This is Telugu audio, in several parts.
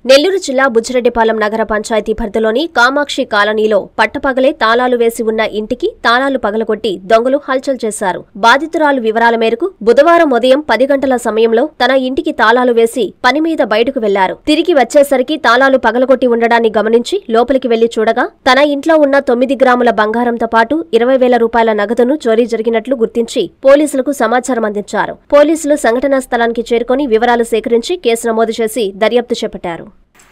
నెల్లూరు జిల్లా బుజ్జిరెడ్డిపాలెం నగర పంచాయతీ పరిధిలోని కామాక్షి కాలనీలో పట్టపగలే తాళాలు వేసి ఉన్న ఇంటికి తాళాలు పగలగొట్టి దొంగలు హల్చల్ చేశారు బాధితురాలు వివరాల మేరకు బుధవారం ఉదయం పది గంటల సమయంలో తన ఇంటికి తాళాలు వేసి పని మీద బయటకు వెళ్లారు తిరిగి వచ్చేసరికి తాళాలు పగలగొట్టి ఉండడాన్ని గమనించి లోపలికి వెళ్లి చూడగా తన ఇంట్లో ఉన్న తొమ్మిది గ్రాముల బంగారంతో పాటు ఇరవై వేల రూపాయల నగదును చోరీ జరిగినట్లు గుర్తించి పోలీసులకు సమాచారం అందించారు పోలీసులు సంఘటనా స్థలానికి చేరుకొని వివరాలు సేకరించి కేసు నమోదు చేసి దర్యాప్తు చేపట్టారు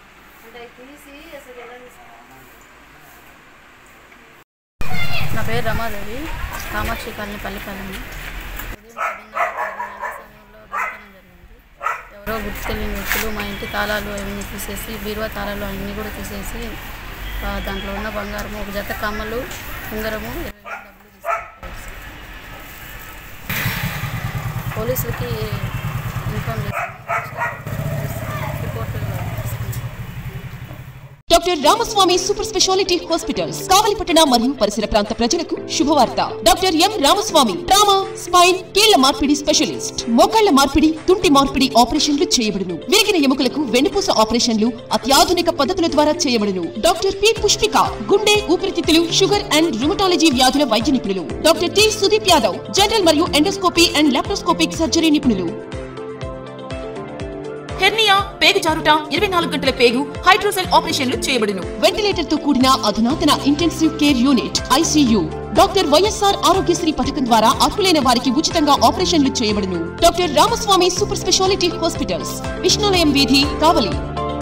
నా పేరు రమాదేవి కామాక్షి కాలనీ పల్లిపాలెం ఉదయం పదిన్నర పదిన్నర సమయంలో దొంగతనం జరిగింది ఎవరో గుర్తు తెలియని వ్యక్తులు మా ఇంటి తాళాలు అవన్నీ తీసేసి బీరువా తాళాలు అన్నీ కూడా తీసేసి ఆ, దాంట్లో ఉన్న బంగారము ఒక జత కమ్మలు ఉంగరము ఇరవై వేలు డబ్బులు తీసుకెళ్ళిపోయారు పోలీసులకి ఇన్ఫామ్ చేశాను రిపోర్ట్ తీసుకున్నాను doctor Ramaswamy super speciality hospitals కావలిపట్టణ మరియు పరిసర ప్రాంత ప్రజలకు శుభవార్త doctor M Ramaswamy trauma spine కీళ్ల మార్పిడి స్పెషలిస్ట్ మోకాళ్ల మార్పిడి తుంటి మార్పిడి ఆపరేషన్లు చేయబడును విరిగిన ఎముకలకు వెన్నుపూస ఆపరేషన్లు అత్యాధునిక పద్ధతుల ద్వారా చేయబడును డాక్టర్ పి పుష్పిక గుండె ఊపిరితిత్తులు షుగర్ అండ్ రుమటాలజీ వ్యాధుల వైద్య నిపుణులు doctor T Sudeep Yadav general మరియు ఎండోస్కోపీ అండ్ లాప్రోస్కోపిక్ సర్జరీ నిపుణులు హెర్నియా పేగు జారుట ఇరవై నాలుగు గంటల పేగు హైడ్రోసెల్ ఆపరేషన్లు చేయబడును వెంటిలేటర్ తో కూడిన అధునాతన intensive care unit ICU doctor YSR Aarogyasri పథకం ద్వారా అర్హులైన వారికి ఉచితంగా ఆపరేషన్లు చేయబడును doctor Ramaswamy super speciality hospitals విష్ణులయం వీధి కావలి